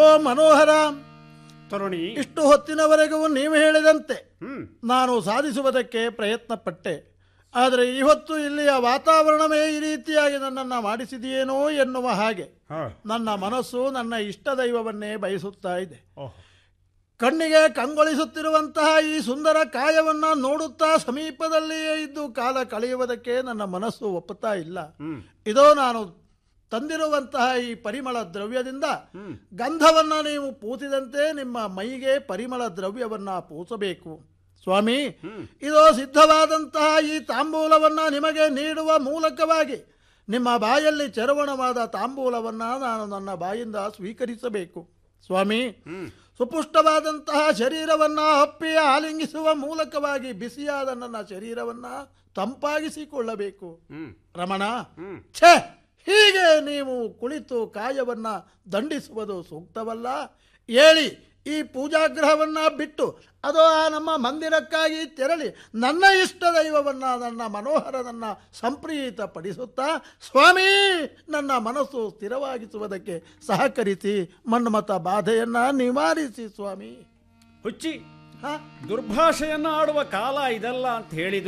ಮನೋಹರ ತರುಣಿ ಇಷ್ಟು ಹೊತ್ತಿನವರೆಗೂ ನೀವು ಹೇಳಿದಂತೆ ಹ್ಮ್ ನಾನು ಸಾಧಿಸುವುದಕ್ಕೆ ಪ್ರಯತ್ನ ಪಟ್ಟೆ ಆದರೆ ಇವತ್ತು ಇಲ್ಲಿಯ ವಾತಾವರಣವೇ ಈ ರೀತಿಯಾಗಿ ನನ್ನನ್ನು ಮಾಡಿಸಿದೆಯೇನೋ ಎನ್ನುವ ಹಾಗೆ ಹಾ ನನ್ನ ಮನಸ್ಸು ನನ್ನ ಇಷ್ಟ ದೈವವನ್ನೇ ಬಯಸುತ್ತಾ ಇದೆ ಓಹ್ ಕಣ್ಣಿಗೆ ಕಂಗೊಳಿಸುತ್ತಿರುವಂತಹ ಈ ಸುಂದರ ಕಾಯವನ್ನ ನೋಡುತ್ತಾ ಸಮೀಪದಲ್ಲಿಯೇ ಇದ್ದು ಕಾಲ ಕಳೆಯುವುದಕ್ಕೆ ನನ್ನ ಮನಸ್ಸು ಒಪ್ಪುತ್ತಾ ಇಲ್ಲ ಹ್ಮ್ ಇದೋ ನಾನು ತಂದಿರುವಂತಹ ಈ ಪರಿಮಳ ದ್ರವ್ಯದಿಂದ ಹ್ಮ್ ಗಂಧವನ್ನ ನೀವು ಪೂಸಿದಂತೆ ನಿಮ್ಮ ಮೈಗೆ ಪರಿಮಳ ದ್ರವ್ಯವನ್ನ ಪೂಸಬೇಕು ಸ್ವಾಮಿ ಹ್ಮ್ ಇದೋ ಸಿದ್ಧವಾದಂತಹ ಈ ತಾಂಬೂಲವನ್ನ ನಿಮಗೆ ನೀಡುವ ಮೂಲಕವಾಗಿ ನಿಮ್ಮ ಬಾಯಲ್ಲಿ ಚರವಣವಾದ ತಾಂಬೂಲವನ್ನ ನಾನು ನನ್ನ ಬಾಯಿಂದ ಸ್ವೀಕರಿಸಬೇಕು ಸ್ವಾಮಿ ಹ್ಮ್ ಸುಪುಷ್ಟವಾದಂತಹ ಶರೀರವನ್ನ ಹಪ್ಪಿ ಆಲಿಂಗಿಸುವ ಮೂಲಕವಾಗಿ ಬಿಸಿಯಾದ ನನ್ನ ಶರೀರವನ್ನ ತಂಪಾಗಿಸಿಕೊಳ್ಳಬೇಕು ಹ್ಮ್ ರಮಣ ಹ್ಮ್ ಛೇ ಹೀಗೆ ನೀವು ಕುಳಿತು ಕಾಯವನ್ನ ದಂಡಿಸುವುದು ಸೂಕ್ತವಲ್ಲ ಹೇಳಿ ಈ ಪೂಜಾಗ್ರಹವನ್ನ ಬಿಟ್ಟು ಅದು ಆ ನಮ್ಮ ಮಂದಿರಕ್ಕಾಗಿ ತೆರಳಿ ನನ್ನ ಇಷ್ಟ ದೈವವನ್ನ ನನ್ನ ಮನೋಹರನನ್ನ ಸಂಪ್ರೀತ ಪಡಿಸುತ್ತಾ ಸ್ವಾಮಿ ನನ್ನ ಮನಸ್ಸು ಸ್ಥಿರವಾಗಿಸುವುದಕ್ಕೆ ಸಹಕರಿಸಿ ಮನ್ಮತ ಬಾಧೆಯನ್ನ ನಿವಾರಿಸಿ ಸ್ವಾಮಿ ಹುಚ್ಚಿ ಹಾ ದುರ್ಭಾಷೆಯನ್ನ ಆಡುವ ಕಾಲ ಇದಲ್ಲ ಅಂತ ಹೇಳಿದ್ರು